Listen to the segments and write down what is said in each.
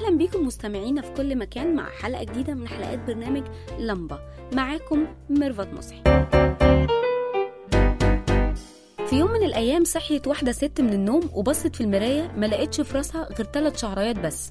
أهلا بيكم مستمعينا في كل مكان مع حلقة جديدة من حلقات برنامج لمبة معاكم ميرفت مصحي في يوم من الأيام صحيت واحدة ست من النوم وبصت في المراية ما لقيتش في راسها غير ثلاث شعرايات بس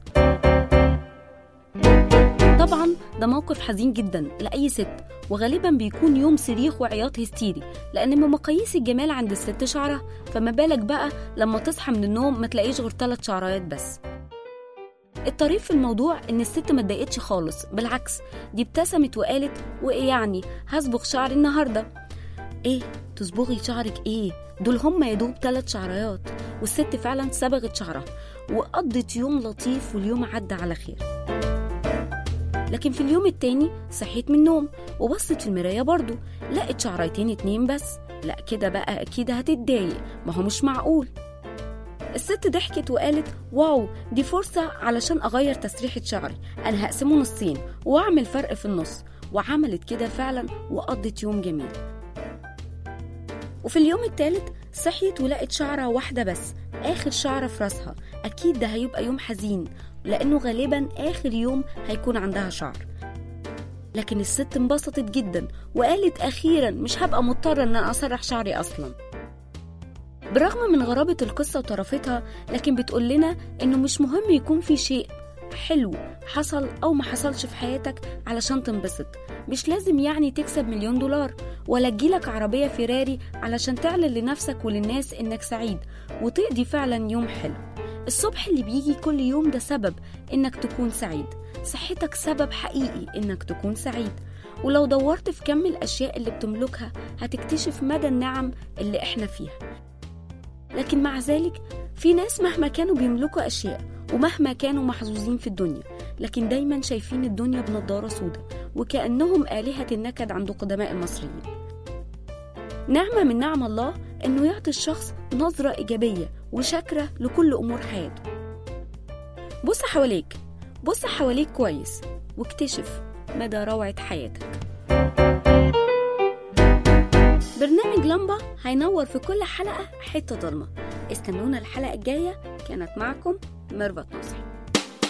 طبعا ده موقف حزين جدا لأي ست وغالبا بيكون يوم صريخ وعياط هستيري لأن من مقاييس الجمال عند الست شعرها فما بالك بقى لما تصحى من النوم ما تلاقيش غير ثلاث شعرايات بس الطريف في الموضوع ان الست ما اتضايقتش خالص بالعكس دي ابتسمت وقالت وايه يعني هصبغ شعري النهارده ايه تصبغي شعرك ايه دول هم يا دوب ثلاث شعريات والست فعلا صبغت شعرها وقضت يوم لطيف واليوم عدى على خير لكن في اليوم التاني صحيت من النوم وبصت في المراية برضو لقت شعريتين اتنين بس لا كده بقى أكيد هتتضايق ما هو مش معقول الست ضحكت وقالت واو دي فرصة علشان أغير تسريحة شعري أنا هقسمه نصين وأعمل فرق في النص وعملت كده فعلا وقضت يوم جميل وفي اليوم الثالث صحيت ولقت شعرة واحدة بس آخر شعرة في راسها أكيد ده هيبقى يوم حزين لأنه غالبا آخر يوم هيكون عندها شعر لكن الست انبسطت جدا وقالت أخيرا مش هبقى مضطرة إن أنا أسرح شعري أصلاً بالرغم من غرابة القصة وطرفتها لكن بتقول لنا إنه مش مهم يكون في شيء حلو حصل أو ما حصلش في حياتك علشان تنبسط مش لازم يعني تكسب مليون دولار ولا تجيلك عربية فيراري علشان تعلن لنفسك وللناس إنك سعيد وتقضي فعلا يوم حلو الصبح اللي بيجي كل يوم ده سبب إنك تكون سعيد صحتك سبب حقيقي إنك تكون سعيد ولو دورت في كم الأشياء اللي بتملكها هتكتشف مدى النعم اللي إحنا فيها لكن مع ذلك في ناس مهما كانوا بيملكوا أشياء ومهما كانوا محظوظين في الدنيا لكن دايما شايفين الدنيا بنضارة سودة وكأنهم آلهة النكد عند قدماء المصريين نعمة من نعم الله إنه يعطي الشخص نظرة إيجابية وشاكرة لكل أمور حياته بص حواليك بص حواليك كويس واكتشف مدى روعة حياتك برنامج لمبة هينور في كل حلقة حتة ضلمة استنونا الحلقة الجاية كانت معكم ميرفت نصحي